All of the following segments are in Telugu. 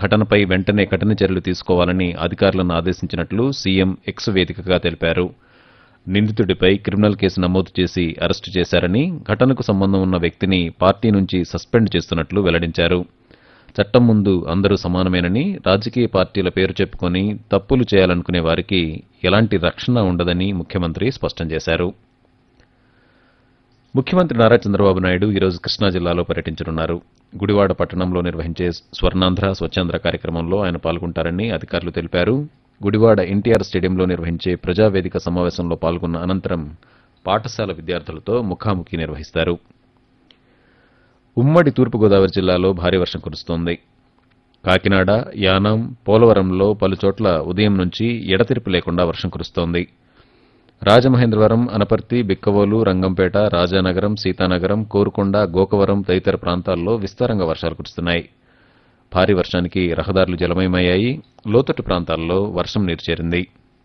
ఘటనపై వెంటనే కఠిన చర్యలు తీసుకోవాలని అధికారులను ఆదేశించినట్లు సీఎం ఎక్స్ వేదికగా తెలిపారు నిందితుడిపై క్రిమినల్ కేసు నమోదు చేసి అరెస్టు చేశారని ఘటనకు సంబంధం ఉన్న వ్యక్తిని పార్టీ నుంచి సస్పెండ్ చేస్తున్నట్లు వెల్లడించారు చట్టం ముందు అందరూ సమానమేనని రాజకీయ పార్టీల పేరు చెప్పుకొని తప్పులు చేయాలనుకునే వారికి ఎలాంటి రక్షణ ఉండదని ముఖ్యమంత్రి స్పష్టం చేశారు ముఖ్యమంత్రి నారా చంద్రబాబు నాయుడు ఈరోజు కృష్ణా జిల్లాలో పర్యటించనున్నారు గుడివాడ పట్టణంలో నిర్వహించే స్వర్ణాంధ్ర స్వచ్ఛాంధ్ర కార్యక్రమంలో ఆయన పాల్గొంటారని అధికారులు తెలిపారు గుడివాడ ఎన్టీఆర్ స్టేడియంలో నిర్వహించే ప్రజావేదిక సమావేశంలో పాల్గొన్న అనంతరం పాఠశాల విద్యార్థులతో ముఖాముఖి నిర్వహిస్తారు ఉమ్మడి తూర్పుగోదావరి జిల్లాలో భారీ వర్షం కురుస్తోంది కాకినాడ యానాం పోలవరంలో పలుచోట్ల ఉదయం నుంచి ఎడతెరిపి లేకుండా వర్షం కురుస్తోంది రాజమహేంద్రవరం అనపర్తి బిక్కవోలు రంగంపేట రాజానగరం సీతానగరం కోరుకొండ గోకవరం తదితర ప్రాంతాల్లో విస్తారంగా వర్షాలు కురుస్తున్నాయి భారీ వర్షానికి రహదారులు జలమయమయ్యాయి లోతట్టు ప్రాంతాల్లో వర్షం నీరు చేరింది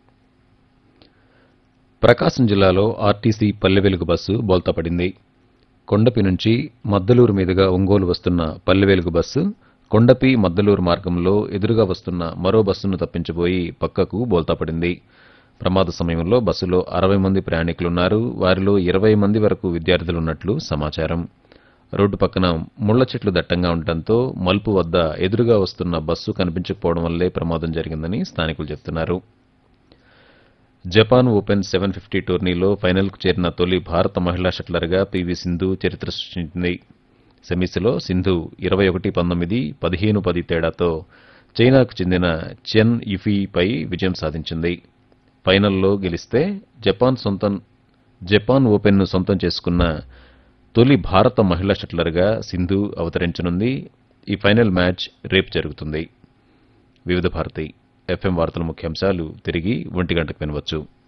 ప్రకాశం జిల్లాలో ఆర్టీసీ పల్లె వెలుగు బస్సు బోల్తాపడింది కొండపి నుంచి మద్దలూరు మీదుగా ఒంగోలు వస్తున్న పల్లె వెలుగు బస్సు కొండపి మద్దలూరు మార్గంలో ఎదురుగా వస్తున్న మరో బస్సును తప్పించబోయి పక్కకు బోల్తాపడింది ప్రమాద సమయంలో బస్సులో అరవై మంది ప్రయాణికులున్నారు వారిలో ఇరవై మంది వరకు విద్యార్థులున్నట్లు సమాచారం రోడ్డు పక్కన ముళ్ల చెట్లు దట్టంగా ఉండటంతో మలుపు వద్ద ఎదురుగా వస్తున్న బస్సు కనిపించకపోవడం వల్లే ప్రమాదం జరిగిందని స్థానికులు చెబుతున్నారు జపాన్ ఓపెన్ సెవెన్ ఫిఫ్టీ టోర్నీలో ఫైనల్కు చేరిన తొలి భారత మహిళా షట్లర్గా పీవీ సింధు చరిత్ర సృష్టించింది సెమీస్లో సింధు ఇరవై ఒకటి పంతొమ్మిది పదిహేను పది తేడాతో చైనాకు చెందిన చెన్ ఇఫీపై విజయం సాధించింది ఫైనల్లో గెలిస్తే జపాన్ సొంతం జపాన్ ఓపెన్ను సొంతం చేసుకున్న తొలి భారత మహిళా షట్లర్గా సింధు అవతరించనుంది ఈ ఫైనల్ మ్యాచ్ రేపు జరుగుతుంది వివిధ భారతి ఎఫ్ఎం వార్తల ముఖ్యాంశాలు తిరిగి ఒంటి గంటకు వినవచ్చు